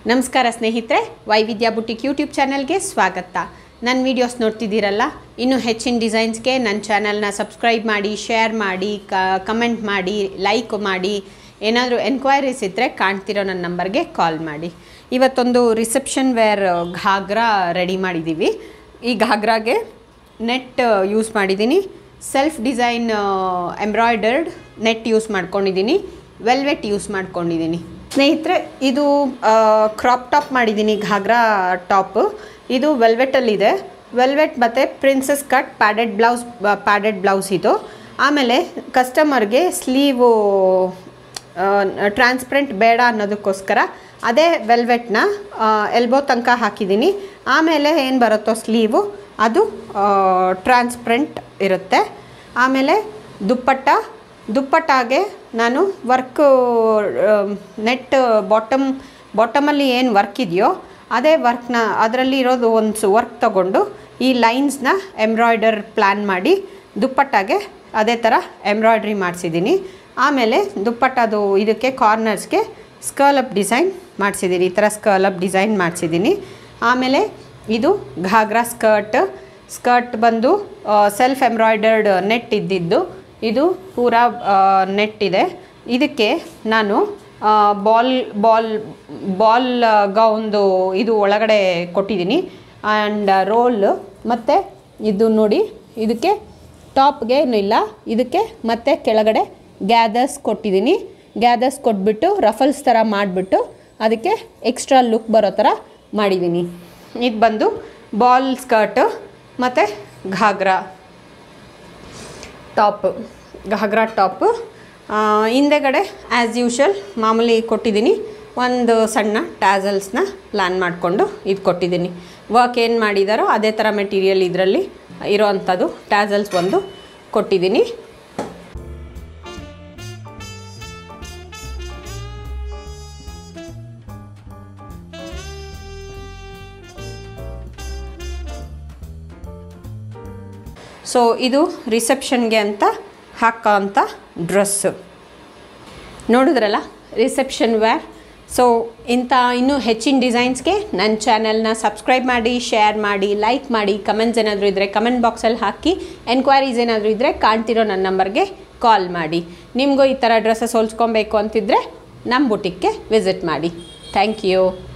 ನಮಸ್ಕಾರ ಸ್ನೇಹಿತರೆ ವೈವಿಧ್ಯ ಬುಟಿಕ್ ಯೂಟ್ಯೂಬ್ ಚಾನಲ್ಗೆ ಸ್ವಾಗತ ನನ್ನ ವೀಡಿಯೋಸ್ ನೋಡ್ತಿದ್ದೀರಲ್ಲ ಇನ್ನೂ ಹೆಚ್ಚಿನ ಡಿಸೈನ್ಸ್ಗೆ ನನ್ನ ಚಾನಲ್ನ ಸಬ್ಸ್ಕ್ರೈಬ್ ಮಾಡಿ ಶೇರ್ ಮಾಡಿ ಕಮೆಂಟ್ ಮಾಡಿ ಲೈಕ್ ಮಾಡಿ ಏನಾದರೂ ಎನ್ಕ್ವೈರೀಸ್ ಇದ್ದರೆ ಕಾಣ್ತಿರೋ ನನ್ನ ನಂಬರ್ಗೆ ಕಾಲ್ ಮಾಡಿ ಇವತ್ತೊಂದು ರಿಸೆಪ್ಷನ್ ವೇರ್ ಘಾಗ್ರಾ ರೆಡಿ ಮಾಡಿದ್ದೀವಿ ಈ ಘಾಗ್ರಾಗೆ ನೆಟ್ ಯೂಸ್ ಮಾಡಿದ್ದೀನಿ self design embroidered net use ಮಾಡ್ಕೊಂಡಿದ್ದೀನಿ ವೆಲ್ವೆಟ್ ಯೂಸ್ ಮಾಡ್ಕೊಂಡಿದ್ದೀನಿ ಸ್ನೇಹಿತರೆ ಇದು ಕ್ರಾಪ್ ಟಾಪ್ ಮಾಡಿದ್ದೀನಿ ಘಾಗ್ರಾ ಟಾಪ್ ಇದು ವೆಲ್ವೆಟಲ್ಲಿದೆ ವೆಲ್ವೆಟ್ ಮತ್ತು princess cut padded blouse padded blouse ಇದು ಆಮೇಲೆ ಕಸ್ಟಮರ್ಗೆ ಸ್ಲೀವು ಟ್ರಾನ್ಸ್ಪರೆಂಟ್ ಬೇಡ ಅನ್ನೋದಕ್ಕೋಸ್ಕರ ಅದೇ ವೆಲ್ವೆಟ್ನ ಎಲ್ಬೋ ತನಕ ಹಾಕಿದ್ದೀನಿ ಆಮೇಲೆ ಏನು ಬರುತ್ತೋ ಸ್ಲೀವು ಅದು ಟ್ರಾನ್ಸ್ಪರೆಂಟ್ ಇರುತ್ತೆ ಆಮೇಲೆ ದುಪ್ಪಟ್ಟ ದುಪ್ಪಟ್ಟಾಗೆ ನಾನು ವರ್ಕ್ ನೆಟ್ ಬಾಟಮ್ ಬಾಟಮಲ್ಲಿ ಏನು ವರ್ಕ್ ಇದೆಯೋ ಅದೇ ವರ್ಕ್ನ ಅದರಲ್ಲಿ ಇರೋದು ಒಂದು ವರ್ಕ್ ತಗೊಂಡು ಈ ಲೈನ್ಸ್ನ ಎಂಬ್ರಾಯ್ಡರ್ ಪ್ಲ್ಯಾನ್ ಮಾಡಿ ದುಪ್ಪಟ್ಟಾಗೆ ಅದೇ ಥರ ಎಂಬ್ರಾಯ್ಡ್ರಿ ಮಾಡಿಸಿದ್ದೀನಿ ಆಮೇಲೆ ದುಪ್ಪಟ್ಟದು ಇದಕ್ಕೆ ಕಾರ್ನರ್ಸ್ಗೆ ಸ್ಕರ್ಲಪ್ ಡಿಸೈನ್ ಮಾಡಿಸಿದ್ದೀನಿ ಈ ಥರ ಸ್ಕರ್ಲಪ್ ಡಿಸೈನ್ ಮಾಡಿಸಿದ್ದೀನಿ ಆಮೇಲೆ ಇದು ಘಾಗ್ರಾ ಸ್ಕರ್ಟ್ ಸ್ಕರ್ಟ್ ಬಂದು ಸೆಲ್ಫ್ ಎಂಬ್ರಾಯ್ಡರ್ಡ್ ನೆಟ್ ಇದ್ದಿದ್ದು ಇದು ಪೂರಾ ನೆಟ್ ಇದೆ ಇದಕ್ಕೆ ನಾನು ಬಾಲ್ ಬಾಲ್ ಬಾಲ್ ಗೌನ್ದು ಇದು ಒಳಗಡೆ ಕೊಟ್ಟಿದ್ದೀನಿ ಆ್ಯಂಡ್ ರೋಲ್ ಮತ್ತು ಇದು ನೋಡಿ ಇದಕ್ಕೆ ಟಾಪ್ಗೆ ಏನೂ ಇಲ್ಲ ಇದಕ್ಕೆ ಮತ್ತೆ ಕೆಳಗಡೆ ಗ್ಯಾದರ್ಸ್ ಕೊಟ್ಟಿದ್ದೀನಿ ಗ್ಯಾದರ್ಸ್ ಕೊಟ್ಬಿಟ್ಟು ರಫಲ್ಸ್ ಥರ ಮಾಡಿಬಿಟ್ಟು ಅದಕ್ಕೆ ಎಕ್ಸ್ಟ್ರಾ ಲುಕ್ ಬರೋ ಥರ ಮಾಡಿದ್ದೀನಿ ಇದು ಬಂದು ಬಾಲ್ ಸ್ಕರ್ಟ್ ಮತ್ತು ಘಾಗ್ರಾ ಟಾಪ್ ಘಾಗ್ರಾ ಟಾಪು ಹಿಂದೆಗಡೆ ಆ್ಯಸ್ ಯೂಶಲ್ ಮಾಮೂಲಿ ಕೊಟ್ಟಿದ್ದೀನಿ ಒಂದು ಸಣ್ಣ ಟ್ಯಾಸಲ್ಸ್ನ ಪ್ಲ್ಯಾನ್ ಮಾಡಿಕೊಂಡು ಇದು ಕೊಟ್ಟಿದ್ದೀನಿ ವರ್ಕ್ ಏನು ಮಾಡಿದಾರೋ ಅದೇ ಥರ ಮೆಟೀರಿಯಲ್ ಇದರಲ್ಲಿ ಇರೋ ಅಂಥದ್ದು ಟ್ಯಾಸಲ್ಸ್ ಒಂದು ಕೊಟ್ಟಿದ್ದೀನಿ ಸೊ ಇದು ರಿಸೆಪ್ಷನ್ಗೆ ಅಂತ ಹಾಕೋ ಅಂಥ ಡ್ರೆಸ್ಸು ನೋಡಿದ್ರಲ್ಲ ರಿಸೆಪ್ಷನ್ ವೇರ್ ಸೊ ಇಂಥ ಇನ್ನೂ ಹೆಚ್ಚಿನ ಡಿಸೈನ್ಸ್ಗೆ ನನ್ನ ಚಾನಲ್ನ ಸಬ್ಸ್ಕ್ರೈಬ್ ಮಾಡಿ ಶೇರ್ ಮಾಡಿ ಲೈಕ್ ಮಾಡಿ ಕಮೆಂಟ್ಸ್ ಏನಾದರೂ ಇದ್ದರೆ ಕಮೆಂಟ್ ಬಾಕ್ಸಲ್ಲಿ ಹಾಕಿ ಎನ್ಕ್ವೈರೀಸ್ ಏನಾದರೂ ಇದ್ದರೆ ಕಾಣ್ತಿರೋ ನನ್ನ ನಂಬರ್ಗೆ ಕಾಲ್ ಮಾಡಿ ನಿಮಗೂ ಈ ಥರ ಡ್ರೆಸ್ಸಸ್ ಹೊಲ್ಸ್ಕೊಬೇಕು ಅಂತಿದ್ದರೆ ನಮ್ಮ ಬುಟಿಕ್ಗೆ ವಿಸಿಟ್ ಮಾಡಿ ಥ್ಯಾಂಕ್ ಯು